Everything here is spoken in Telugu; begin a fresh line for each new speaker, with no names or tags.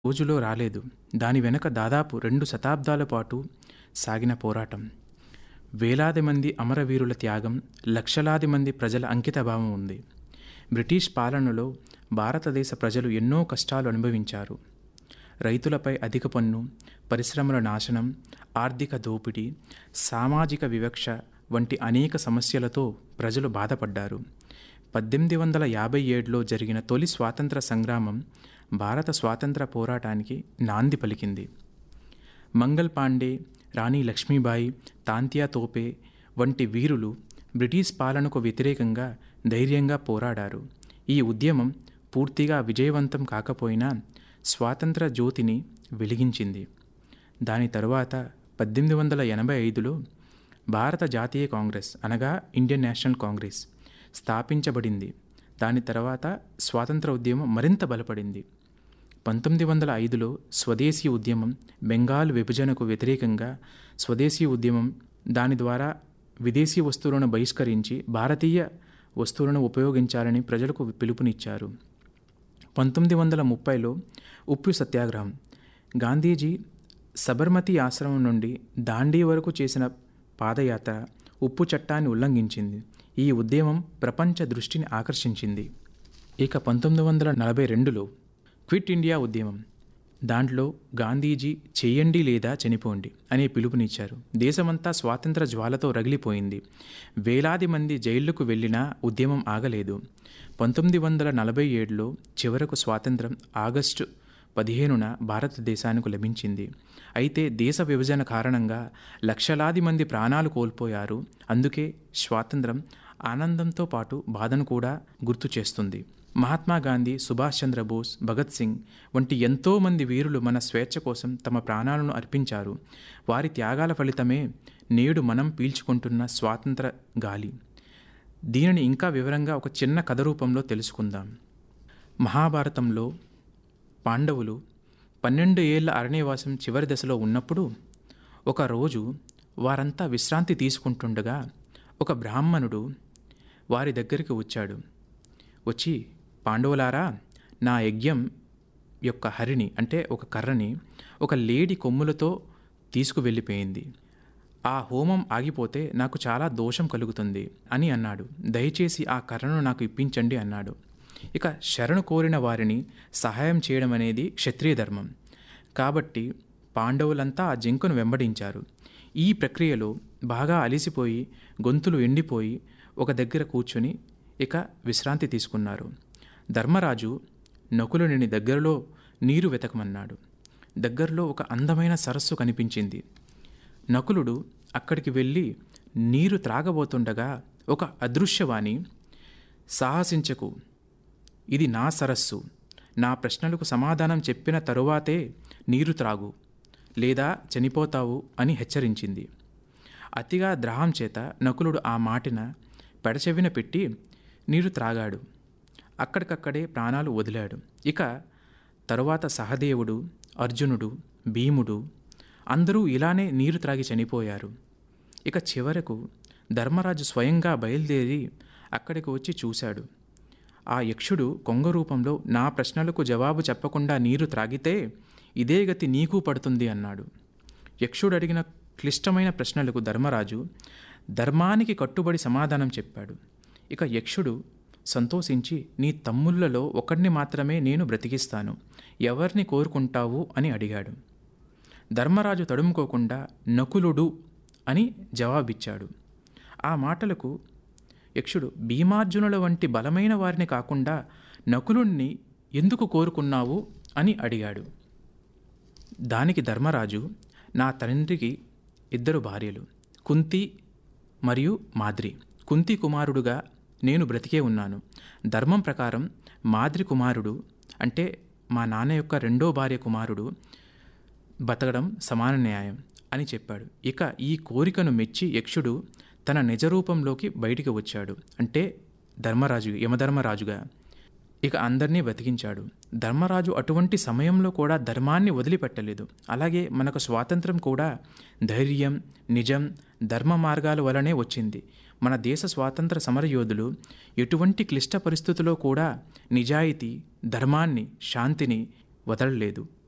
రోజులో రాలేదు దాని వెనక దాదాపు రెండు శతాబ్దాల పాటు సాగిన పోరాటం వేలాది మంది అమరవీరుల త్యాగం లక్షలాది మంది ప్రజల అంకితభావం ఉంది బ్రిటిష్ పాలనలో భారతదేశ ప్రజలు ఎన్నో కష్టాలు అనుభవించారు రైతులపై అధిక పన్ను పరిశ్రమల నాశనం ఆర్థిక దోపిడీ సామాజిక వివక్ష వంటి అనేక సమస్యలతో ప్రజలు బాధపడ్డారు పద్దెనిమిది వందల యాభై ఏడులో జరిగిన తొలి స్వాతంత్ర సంగ్రామం భారత స్వాతంత్ర పోరాటానికి నాంది పలికింది మంగల్ పాండే రాణి లక్ష్మీబాయి తాంతియా తోపే వంటి వీరులు బ్రిటిష్ పాలనకు వ్యతిరేకంగా ధైర్యంగా పోరాడారు ఈ ఉద్యమం పూర్తిగా విజయవంతం కాకపోయినా స్వాతంత్ర జ్యోతిని వెలిగించింది దాని తరువాత పద్దెనిమిది వందల ఎనభై ఐదులో భారత జాతీయ కాంగ్రెస్ అనగా ఇండియన్ నేషనల్ కాంగ్రెస్ స్థాపించబడింది దాని తర్వాత స్వాతంత్ర ఉద్యమం మరింత బలపడింది పంతొమ్మిది వందల ఐదులో స్వదేశీ ఉద్యమం బెంగాల్ విభజనకు వ్యతిరేకంగా స్వదేశీ ఉద్యమం దాని ద్వారా విదేశీ వస్తువులను బహిష్కరించి భారతీయ వస్తువులను ఉపయోగించాలని ప్రజలకు పిలుపునిచ్చారు పంతొమ్మిది వందల ముప్పైలో ఉప్పు సత్యాగ్రహం గాంధీజీ సబర్మతి ఆశ్రమం నుండి దాండీ వరకు చేసిన పాదయాత్ర ఉప్పు చట్టాన్ని ఉల్లంఘించింది ఈ ఉద్యమం ప్రపంచ దృష్టిని ఆకర్షించింది ఇక పంతొమ్మిది వందల నలభై రెండులో క్విట్ ఇండియా ఉద్యమం దాంట్లో గాంధీజీ చేయండి లేదా చనిపోండి అనే పిలుపునిచ్చారు దేశమంతా స్వాతంత్ర జ్వాలతో రగిలిపోయింది వేలాది మంది జైళ్లకు వెళ్ళినా ఉద్యమం ఆగలేదు పంతొమ్మిది వందల నలభై ఏడులో చివరకు స్వాతంత్రం ఆగస్టు పదిహేనున భారతదేశానికి లభించింది అయితే దేశ విభజన కారణంగా లక్షలాది మంది ప్రాణాలు కోల్పోయారు అందుకే స్వాతంత్రం ఆనందంతో పాటు బాధను కూడా గుర్తు చేస్తుంది మహాత్మా గాంధీ సుభాష్ చంద్రబోస్ భగత్ సింగ్ వంటి ఎంతోమంది వీరులు మన స్వేచ్ఛ కోసం తమ ప్రాణాలను అర్పించారు వారి త్యాగాల ఫలితమే నేడు మనం పీల్చుకుంటున్న స్వాతంత్ర గాలి దీనిని ఇంకా వివరంగా ఒక చిన్న కథ రూపంలో తెలుసుకుందాం మహాభారతంలో పాండవులు పన్నెండు ఏళ్ల అరణ్యవాసం చివరి దశలో ఉన్నప్పుడు ఒకరోజు వారంతా విశ్రాంతి తీసుకుంటుండగా ఒక బ్రాహ్మణుడు వారి దగ్గరికి వచ్చాడు వచ్చి పాండవులారా నా యజ్ఞం యొక్క హరిని అంటే ఒక కర్రని ఒక లేడి కొమ్ములతో తీసుకువెళ్ళిపోయింది ఆ హోమం ఆగిపోతే నాకు చాలా దోషం కలుగుతుంది అని అన్నాడు దయచేసి ఆ కర్రను నాకు ఇప్పించండి అన్నాడు ఇక శరణు కోరిన వారిని సహాయం చేయడం అనేది క్షత్రియ ధర్మం కాబట్టి పాండవులంతా ఆ జింకను వెంబడించారు ఈ ప్రక్రియలో బాగా అలిసిపోయి గొంతులు ఎండిపోయి ఒక దగ్గర కూర్చొని ఇక విశ్రాంతి తీసుకున్నారు ధర్మరాజు నకులుని దగ్గరలో నీరు వెతకమన్నాడు దగ్గరలో ఒక అందమైన సరస్సు కనిపించింది నకులుడు అక్కడికి వెళ్ళి నీరు త్రాగబోతుండగా ఒక అదృశ్యవాణి సాహసించకు ఇది నా సరస్సు నా ప్రశ్నలకు సమాధానం చెప్పిన తరువాతే నీరు త్రాగు లేదా చనిపోతావు అని హెచ్చరించింది అతిగా ద్రాహం చేత నకులుడు ఆ మాటిన పెడచెవిన పెట్టి నీరు త్రాగాడు అక్కడికక్కడే ప్రాణాలు వదిలాడు ఇక తరువాత సహదేవుడు అర్జునుడు భీముడు అందరూ ఇలానే నీరు త్రాగి చనిపోయారు ఇక చివరకు ధర్మరాజు స్వయంగా బయలుదేరి అక్కడికి వచ్చి చూశాడు ఆ యక్షుడు కొంగ రూపంలో నా ప్రశ్నలకు జవాబు చెప్పకుండా నీరు త్రాగితే ఇదే గతి నీకు పడుతుంది అన్నాడు యక్షుడు అడిగిన క్లిష్టమైన ప్రశ్నలకు ధర్మరాజు ధర్మానికి కట్టుబడి సమాధానం చెప్పాడు ఇక యక్షుడు సంతోషించి నీ తమ్ముళ్లలో ఒకరిని మాత్రమే నేను బ్రతికిస్తాను ఎవరిని కోరుకుంటావు అని అడిగాడు ధర్మరాజు తడుముకోకుండా నకులుడు అని జవాబిచ్చాడు ఆ మాటలకు యక్షుడు భీమార్జునుల వంటి బలమైన వారిని కాకుండా నకులుణ్ణి ఎందుకు కోరుకున్నావు అని అడిగాడు దానికి ధర్మరాజు నా తండ్రికి ఇద్దరు భార్యలు కుంతి మరియు మాద్రి కుంతి కుమారుడుగా నేను బ్రతికే ఉన్నాను ధర్మం ప్రకారం మాద్రి కుమారుడు అంటే మా నాన్న యొక్క రెండో భార్య కుమారుడు బతకడం సమాన న్యాయం అని చెప్పాడు ఇక ఈ కోరికను మెచ్చి యక్షుడు తన నిజరూపంలోకి బయటికి వచ్చాడు అంటే ధర్మరాజు యమధర్మరాజుగా ఇక అందరినీ బతికించాడు ధర్మరాజు అటువంటి సమయంలో కూడా ధర్మాన్ని వదిలిపెట్టలేదు అలాగే మనకు స్వాతంత్రం కూడా ధైర్యం నిజం ధర్మ మార్గాల వలనే వచ్చింది మన దేశ స్వాతంత్ర సమరయోధులు ఎటువంటి క్లిష్ట పరిస్థితుల్లో కూడా నిజాయితీ ధర్మాన్ని శాంతిని వదలలేదు